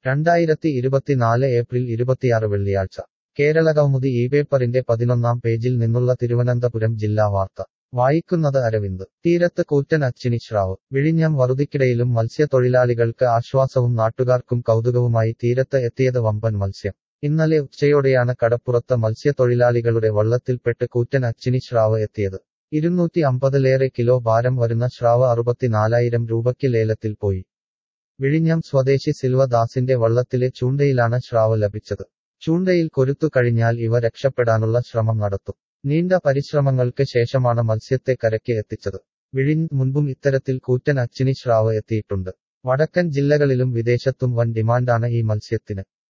രണ്ടായിരത്തി ഇരുപത്തിനാല് ഏപ്രിൽ ഇരുപത്തിയാറ് വെള്ളിയാഴ്ച കേരള കൗമുദി ഈ പേപ്പറിന്റെ പതിനൊന്നാം പേജിൽ നിന്നുള്ള തിരുവനന്തപുരം ജില്ലാ വാർത്ത വായിക്കുന്നത് അരവിന്ദ് തീരത്ത് കൂറ്റൻ അച്ചിനി ശ്രാവ് വിഴിഞ്ഞം വറുതിക്കിടയിലും മത്സ്യത്തൊഴിലാളികൾക്ക് ആശ്വാസവും നാട്ടുകാർക്കും കൗതുകവുമായി തീരത്ത് എത്തിയത് വമ്പൻ മത്സ്യം ഇന്നലെ ഉച്ചയോടെയാണ് കടപ്പുറത്ത് മത്സ്യത്തൊഴിലാളികളുടെ വള്ളത്തിൽപ്പെട്ട് കൂറ്റൻ അച്ചിനി ശ്രാവ് എത്തിയത് ഇരുന്നൂറ്റി അമ്പതിലേറെ കിലോ ഭാരം വരുന്ന ശ്രാവ് അറുപത്തിനാലായിരം രൂപയ്ക്ക് ലേലത്തിൽ പോയി വിഴിഞ്ഞം സ്വദേശി സിൽവദാസിന്റെ വള്ളത്തിലെ ചൂണ്ടയിലാണ് ശ്രാവ് ലഭിച്ചത് ചൂണ്ടയിൽ കൊരുത്തു കഴിഞ്ഞാൽ ഇവ രക്ഷപ്പെടാനുള്ള ശ്രമം നടത്തും നീണ്ട പരിശ്രമങ്ങൾക്ക് ശേഷമാണ് മത്സ്യത്തെ കരയ്ക്ക് എത്തിച്ചത് വിഴിഞ്ഞ് മുൻപും ഇത്തരത്തിൽ കൂറ്റൻ അച്ചിനി ശ്രാവ് എത്തിയിട്ടുണ്ട് വടക്കൻ ജില്ലകളിലും വിദേശത്തും വൻ ഡിമാൻഡാണ് ഈ മത്സ്യത്തിന്